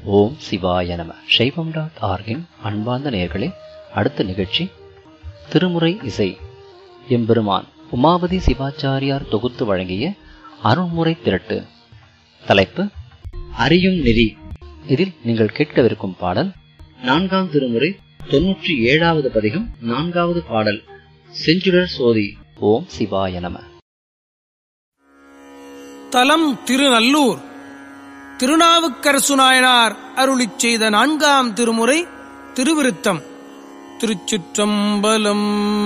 ஓம் சிவாய நம சைவம் டாட் ஆர்கின் அன்பார்ந்த நேயர்களே அடுத்த நிகழ்ச்சி திருமுறை இசை எம்பெருமான் உமாபதி சிவாச்சாரியார் தொகுத்து வழங்கிய அருள்முறை திரட்டு தலைப்பு அறியும் நெறி இதில் நீங்கள் கேட்கவிருக்கும் பாடல் நான்காம் திருமுறை தொன்னூற்றி ஏழாவது பதிகம் நான்காவது பாடல் செஞ்சுடர் சோதி ஓம் சிவாய நம தலம் திருநல்லூர் திருநாவுக்கரசு நாயனார் அருளிச் செய்த நான்காம் திருமுறை திருவிருத்தம் திருச்சிற்றம்பலம்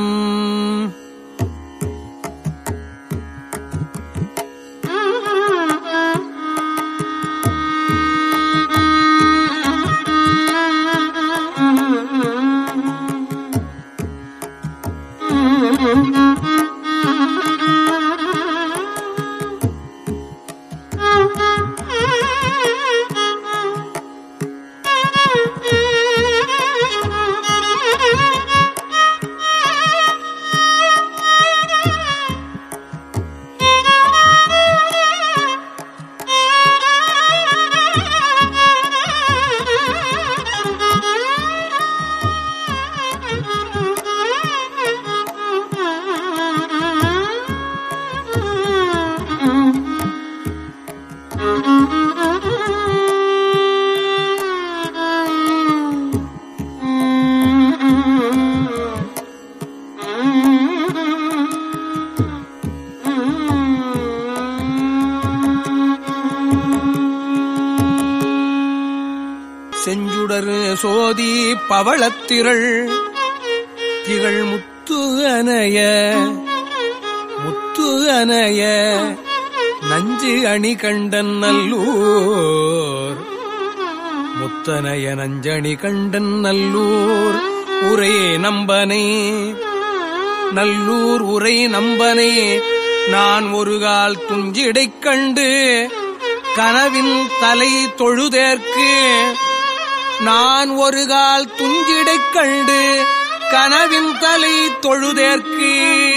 செஞ்சுடர் சோதி பவளத்திரள் திகழ் முத்து அணைய முத்து அணைய நஞ்சு அணி கண்டன் நல்லூர் முத்தனைய நஞ்சணி கண்டன் நல்லூர் உரை நம்பனே நல்லூர் உரை நம்பனே நான் ஒரு கால் துஞ்சிடைக் கண்டு கனவின் தலை தொழுதேற்கு நான் ஒரு கால் துஞ்சிடைக் கண்டு கனவின் தலை தொழுதேற்கு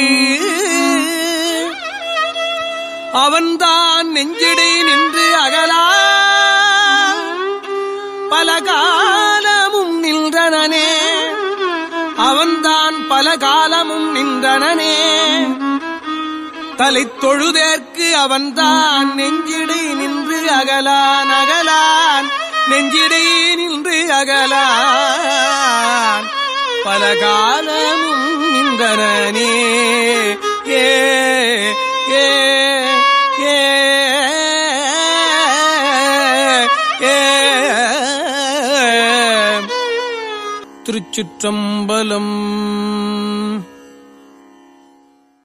அவன்தான் நெஞ்சிடை நின்று அகலா பல காலமும் நின்றனனே அவன்தான் பல காலமும் நின்றனனே தலை தொழுதேற்கு அவன்தான் நெஞ்சிடை நின்று அகலான் அகலான் நெஞ்சிடை நின்று அகலான் பல காலமும் நின்றனே ஏ ஏ ஏ ஏ திருச்சிற்றம்பலம்